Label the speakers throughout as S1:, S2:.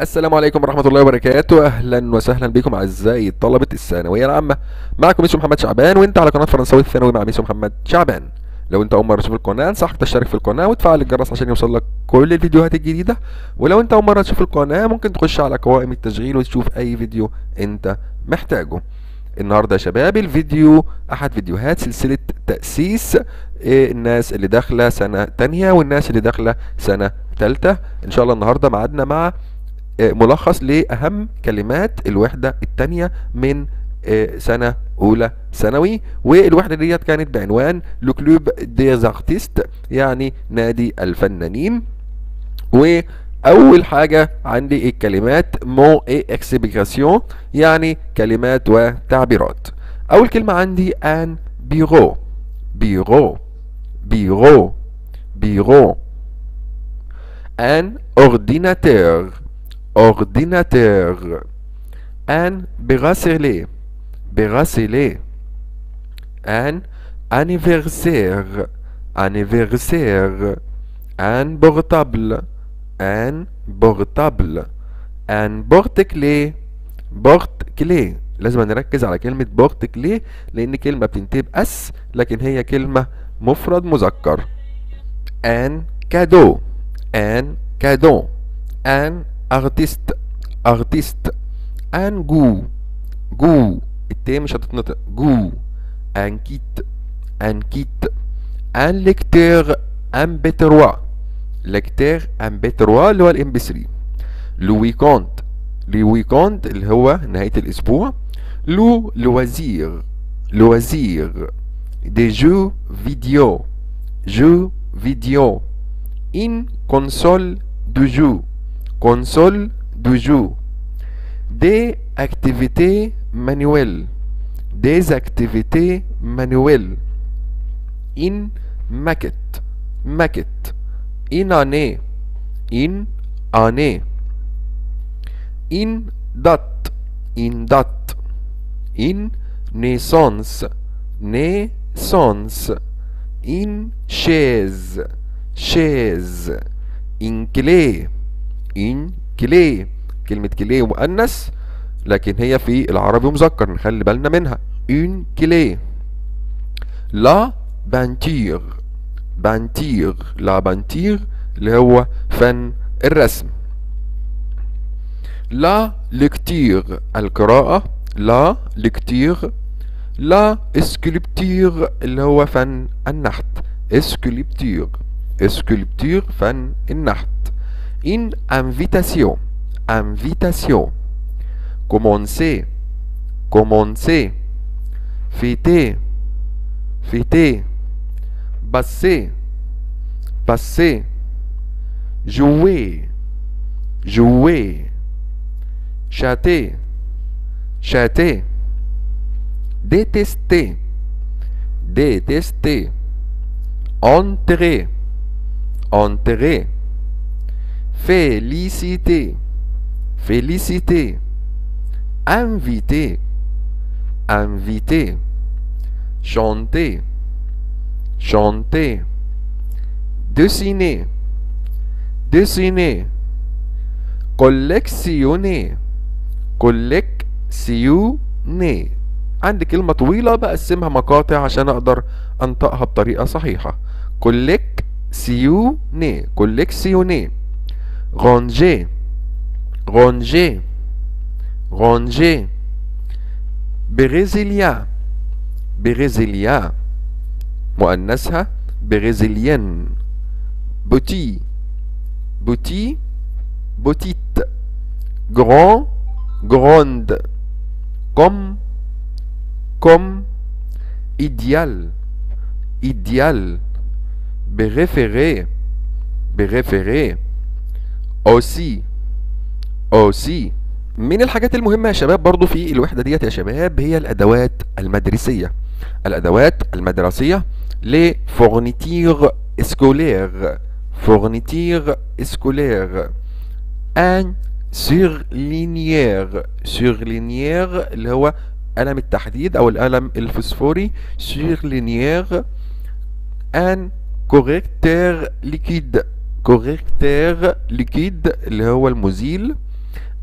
S1: السلام عليكم ورحمة الله وبركاته أهلا وسهلا بكم أعزائي طلبة الثانوية العامة معكم ميسو محمد شعبان وأنت على قناة فرنساوي الثانوي مع ميسو محمد شعبان لو أنت أول مرة تشوف القناة أنصحك تشترك في القناة وتفعل الجرس عشان يوصل لك كل الفيديوهات الجديدة ولو أنت أول مرة تشوف القناة ممكن تخش على قوائم التشغيل وتشوف أي فيديو أنت محتاجه النهارده يا شباب الفيديو احد فيديوهات سلسله تاسيس إيه، الناس اللي داخله سنه تانية والناس اللي داخله سنه تالتة ان شاء الله النهارده معادنا مع إيه، ملخص لاهم كلمات الوحده التانية من إيه، سنه اولى ثانوي والوحده ديت كانت بعنوان لو كلوب ديز ارتيست يعني نادي الفنانين واول حاجه عندي الكلمات مو اي اكسبليكاسيون يعني كلمات وتعبيرات اول كلمه عندي ان بيرو بيرو بيرو بيرو ان اورديناتور اورديناتور ان براسيلي براسيلي ان anniversaire anniversaire un portable un portable un porte-clés porte-clés لازم نركز على كلمة porte-clés لأن كلمة بتنتهي بأس لكن هي كلمة مفرد مذكر un cadeau un cadeau un artiste artiste un goût goût التاء مش هتتنطق goût un kit un kit un lecteur MP3 lecteur MP3 اللي هو الام بي 3 لو ويكوند لو ويكوند اللي هو نهاية الأسبوع لو لوازير لوازير دي جو فيديو جو فيديو ان كونسول دو جو كونسول دو جو des activités manuelles des activités manuelles une maquette maquette une année une année une date une date une naissance naissance une chaise chaise une clé une clé كلمة كليه مؤنث لكن هي في العربي مذكر نخلي بالنا منها une clé لا بانتير بانتير لا بانتير اللي هو فن الرسم لا لكتير القراءة لا لكتير لا اسكوليبتير اللي هو فن النحت اسكوليبتير اسكوليبتير فن النحت une invitation invitation commencer commencer fêter fêter passer passer jouer jouer châter châter détester détester entrer entrer féliciter féliciter inviter inviter chanter chanter dessiner dessiner collectionner collectionner عندي كلمة طويلة بقسمها مقاطع عشان أقدر أنطقها بطريقة صحيحة collectionner collectionner ranger ranger ranger بريزيليا بريزيليا مؤنثها بريزيليان بوتي بوتي بوتيت grand grande comme comme idéal idéal بريفéré بريفéré aussi aussi من الحاجات المهمة يا شباب برضو في الوحدة ديت يا شباب هي الأدوات المدرسية الأدوات المدرسية لفورنيتير سكولير فورنيتير سكولير ان سورلينيير سورلينيير اللي هو قلم التحديد أو القلم الفسفوري سورلينيير ان كوريكتير ليكيد كوريكتير ليكيد اللي هو المزيل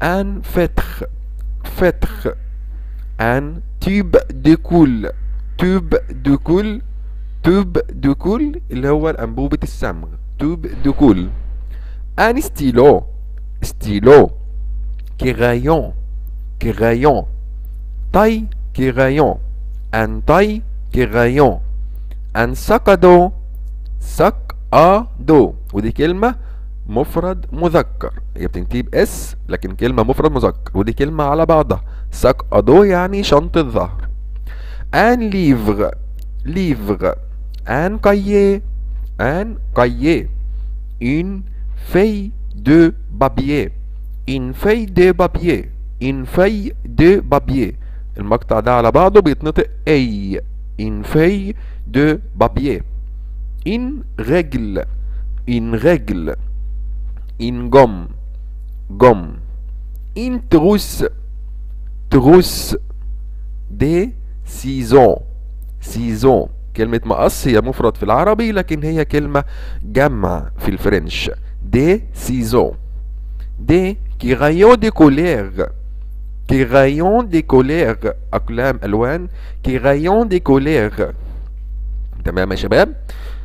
S1: ان فتخ فتخ ان تيب دي كول توب دو كول توب دو كول اللي هو الأنبوبة الصمغ توب دو كول ان ستيلو ستيلو كرايون كرايون طي كرايون ان طي كرايون ان سكدو سك ا دو ودي كلمة مفرد مذكر هي بتنتهي باس لكن كلمة مفرد مذكر ودي كلمة على بعضها ساك ادو يعني شنطة ظهر ان ليفغ ليفغ ان كايي ان كايي une feuille de papier une feuille de papier une feuille de papier المقطع ده على بعضه بيتنطق اي une feuille de papier une règle une règle une gomme gomme une trousse trousse des ciseaux ciseaux كلمة مقص هي مفرد في العربي لكن هي كلمة جمع في الفرنش دي سيزو دي كيغايون دي كولير كيغايون دي كولير أقلام ألوان كيغايون دي كولير تمام يا شباب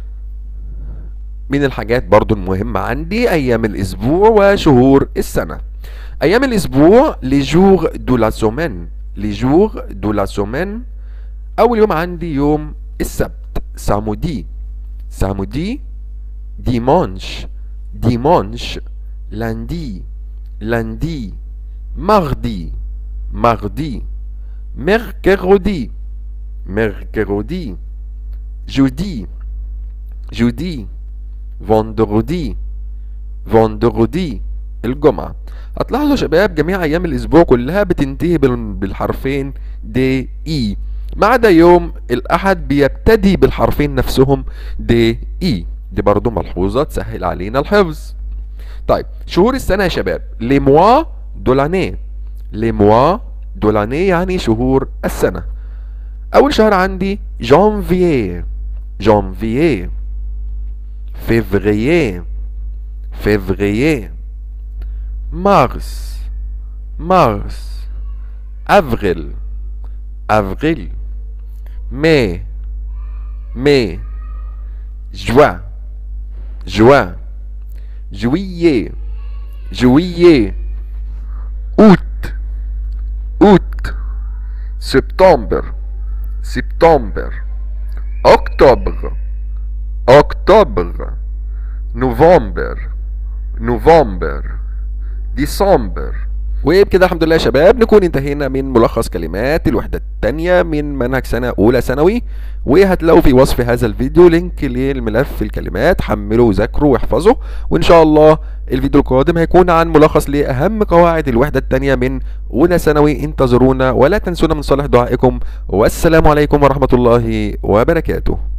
S1: من الحاجات برضو المهمة عندي أيام الأسبوع وشهور السنة أيام الأسبوع les jours de la semaine les jours de la semaine أول يوم عندي يوم السبت samedi samedi dimanche dimanche lundi lundi mardi mardi mercredi mercredi jeudi jeudi vendredi vendredi الجمعة هتلاحظوا يا شباب جميع أيام الأسبوع كلها بتنتهي بال- بالحرفين دي إي ما عدا يوم الأحد بيبتدي بالحرفين نفسهم دي إي دي برضو ملحوظة تسهل علينا الحفظ طيب شهور السنة يا شباب لي موا دولاني لي موا دولاني يعني شهور السنة أول شهر عندي جانفييه جانفييه février février mars mars avril avril mai mai juin juin juillet juillet août août septembre septembre octobre octobre نوفمبر نوفمبر ديسمبر وبكده الحمد لله يا شباب نكون انتهينا من ملخص كلمات الوحدة التانية من منهج سنة أولى ثانوي وهتلاقوا في وصف هذا الفيديو لينك للملف الكلمات حملوا وذاكروا واحفظوا وإن شاء الله الفيديو القادم هيكون عن ملخص لأهم قواعد الوحدة التانية من أولى ثانوي انتظرونا ولا تنسونا من صالح دعائكم والسلام عليكم ورحمة الله وبركاته